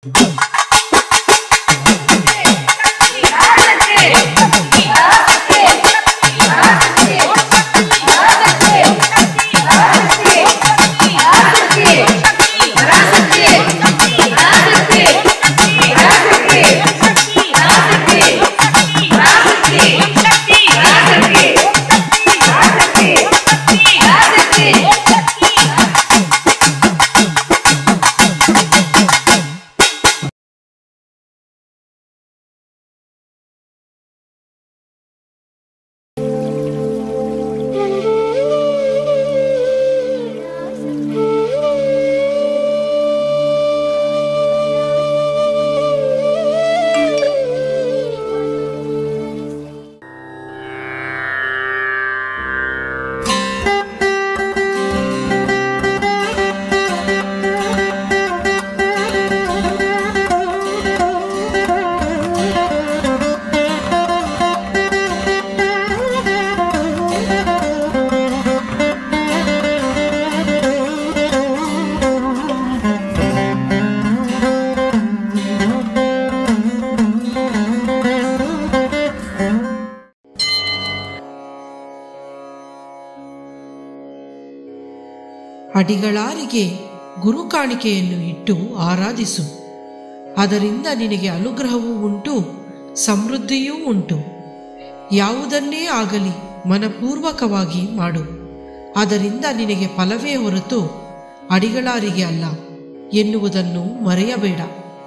ಅಡಿಗಳಾರಿಗೆ ಗುರು ಕಾಣಿಕೆಯನ್ನು ಇಟ್ಟು ಆರಾಧಿಸು ಅದರಿಂದ ನಿನಗೆ ಅನುಗ್ರಹವೂ ಉಂಟು ಸಮೃದ್ಧಿಯೂ ಉಂಟು ಯಾವುದನ್ನೇ ಆಗಲಿ ಮನಪೂರ್ವಕವಾಗಿ ಮಾಡು ಅದರಿಂದ ನಿನಗೆ ಫಲವೇ ಹೊರತು ಅಡಿಗಳಾರಿಗೆ ಅಲ್ಲ ಎನ್ನುವುದನ್ನು ಮರೆಯಬೇಡ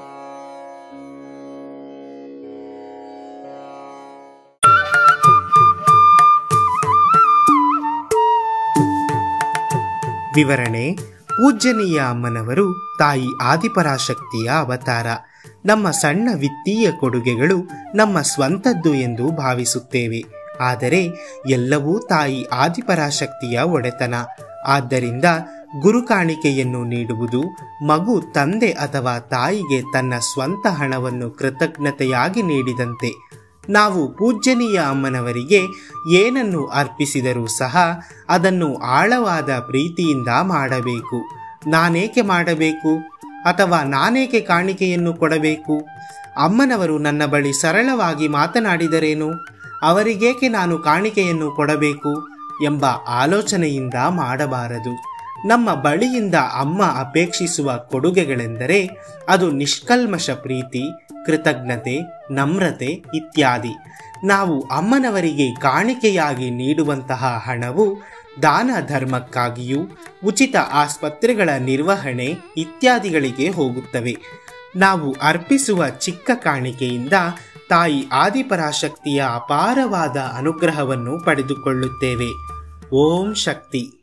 ವಿವರಣೆ ಪೂಜ್ಯನೀಯ ಅಮ್ಮನವರು ತಾಯಿ ಆದಿಪರಾಶಕ್ತಿಯ ಅವತಾರ ನಮ್ಮ ಸಣ್ಣ ವಿತ್ತೀಯ ಕೊಡುಗೆಗಳು ನಮ್ಮ ಸ್ವಂತದ್ದು ಎಂದು ಭಾವಿಸುತ್ತೇವೆ ಆದರೆ ಎಲ್ಲವೂ ತಾಯಿ ಆದಿಪರಾಶಕ್ತಿಯ ಒಡೆತನ ಆದ್ದರಿಂದ ಗುರು ಕಾಣಿಕೆಯನ್ನು ನೀಡುವುದು ಮಗು ತಂದೆ ಅಥವಾ ತಾಯಿಗೆ ತನ್ನ ಸ್ವಂತ ಹಣವನ್ನು ಕೃತಜ್ಞತೆಯಾಗಿ ನೀಡಿದಂತೆ ನಾವು ಪೂಜ್ಯನೀಯ ಅಮ್ಮನವರಿಗೆ ಏನನ್ನು ಅರ್ಪಿಸಿದರೂ ಸಹ ಅದನ್ನು ಆಳವಾದ ಪ್ರೀತಿಯಿಂದ ಮಾಡಬೇಕು ನಾನೇಕೆ ಮಾಡಬೇಕು ಅಥವಾ ನಾನೇಕೆ ಕಾಣಿಕೆಯನ್ನು ಕೊಡಬೇಕು ಅಮ್ಮನವರು ನನ್ನ ಬಳಿ ಸರಳವಾಗಿ ಮಾತನಾಡಿದರೇನು ಅವರಿಗೇಕೆ ನಾನು ಕಾಣಿಕೆಯನ್ನು ಕೊಡಬೇಕು ಎಂಬ ಆಲೋಚನೆಯಿಂದ ಮಾಡಬಾರದು ನಮ್ಮ ಬಳಿಯಿಂದ ಅಮ್ಮ ಅಪೇಕ್ಷಿಸುವ ಕೊಡುಗೆಗಳೆಂದರೆ ಅದು ನಿಷ್ಕಲ್ಮಶ ಪ್ರೀತಿ ಕೃತಜ್ಞತೆ ನಮ್ರತೆ ಇತ್ಯಾದಿ ನಾವು ಅಮ್ಮನವರಿಗೆ ಕಾಣಿಕೆಯಾಗಿ ನೀಡುವಂತಹ ಹಣವು ದಾನ ಧರ್ಮಕ್ಕಾಗಿಯೂ ಉಚಿತ ಆಸ್ಪತ್ರೆಗಳ ನಿರ್ವಹಣೆ ಇತ್ಯಾದಿಗಳಿಗೆ ಹೋಗುತ್ತವೆ ನಾವು ಅರ್ಪಿಸುವ ಚಿಕ್ಕ ಕಾಣಿಕೆಯಿಂದ ತಾಯಿ ಆದಿಪರಾಶಕ್ತಿಯ ಅಪಾರವಾದ ಅನುಗ್ರಹವನ್ನು ಪಡೆದುಕೊಳ್ಳುತ್ತೇವೆ ಓಂ ಶಕ್ತಿ